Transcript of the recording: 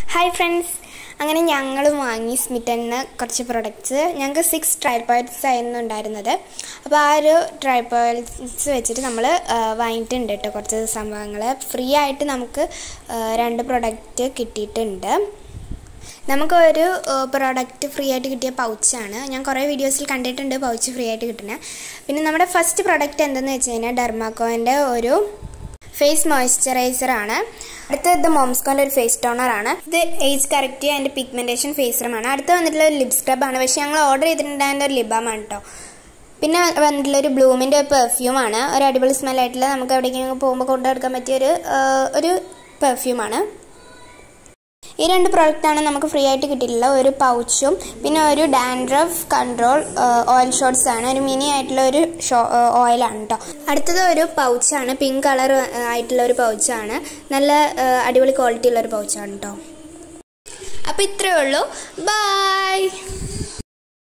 hi friends അങ്ങനെ ഞങ്ങൾ വാങ്ങി സ്മിറ്റനിൽ നിന്ന് കുറച്ച് പ്രൊഡക്ട്സ് ഞങ്ങൾക്ക് സിക്സ് ട്രൈപോയിഡ്സ് ആയിരുന്നു ഉണ്ടായിരുന്നത് അപ്പോൾ ആ ഒരു ട്രൈപോയിഡ്സ് വെച്ചിട്ട് നമ്മൾ വാങ്ങിയിട്ടുണ്ട് കേട്ടോ കുറച്ച് സംഭവങ്ങൾ ഫ്രീ ആയിട്ട് നമുക്ക് ആ, രണ്ട് പ്രൊഡക്റ്റ് കിട്ടിയിട്ടുണ്ട് നമുക്കൊരു പ്രോഡക്റ്റ് ഫ്രീ ആയിട്ട് കിട്ടിയ പൗച്ചാണ് ഞാൻ കുറേ വീഡിയോസിൽ കണ്ടിട്ടുണ്ട് പൗച്ച് ഫ്രീ ആയിട്ട് കിട്ടുന്നത് പിന്നെ നമ്മുടെ ഫസ്റ്റ് പ്രോഡക്റ്റ് എന്തെന്ന് വെച്ച് കഴിഞ്ഞാൽ ഡെർമാക്കോൻ്റെ ഒരു ഫേസ് മോയ്സ്ചറൈസർ ആണ് അടുത്തത് ഇത് മോംസ്കോൻ്റെ ഒരു ഫേസ് ടോണർ ആണ് ഇത് age correct and pigmentation face ക്രീമാണ് അടുത്ത് വന്നിട്ടുള്ള ഒരു ലിപ് സ്ക്രബ് ആണ് പക്ഷേ ഞങ്ങൾ ഓർഡർ ചെയ്തിട്ടുണ്ടായിരുന്ന ഒരു ലിബാമാണ് കേട്ടോ പിന്നെ വന്നിട്ടുള്ള ഒരു ബ്ലൂമിൻ്റെ ഒരു പെർഫ്യൂമാണ് ഒരു അടിപൊളി സ്മെല്ലായിട്ടുള്ള നമുക്ക് എവിടേക്കെങ്കിലും പോകുമ്പോൾ കൊണ്ടുനടക്കാൻ പറ്റിയ ഒരു ആ, ഒരു പെർഫ്യൂമാണ് ഈ രണ്ട് പ്രോഡക്റ്റാണ് നമുക്ക് ഫ്രീ ആയിട്ട് കിട്ടിയിട്ടുള്ള ഒരു പൗച്ചും പിന്നെ ഒരു ഡാൻഡ്രഫ് കൺട്രോൾ ഓയിൽ ഷോട്ട്സ് ആണ് ഒരു മിനി ആയിട്ടുള്ള ഒരു ഷോ ഓയിലാണ് കേട്ടോ അടുത്തത് ഒരു പൗച്ചാണ് പിങ്ക് കളർ ആയിട്ടുള്ള ഒരു പൗച്ചാണ് നല്ല ആ, അടിപൊളി ക്വാളിറ്റി ഉള്ള ഒരു പൗച്ചാണ് കേട്ടോ അപ്പോൾ ഇത്രയേ ഉള്ളൂ ബൈ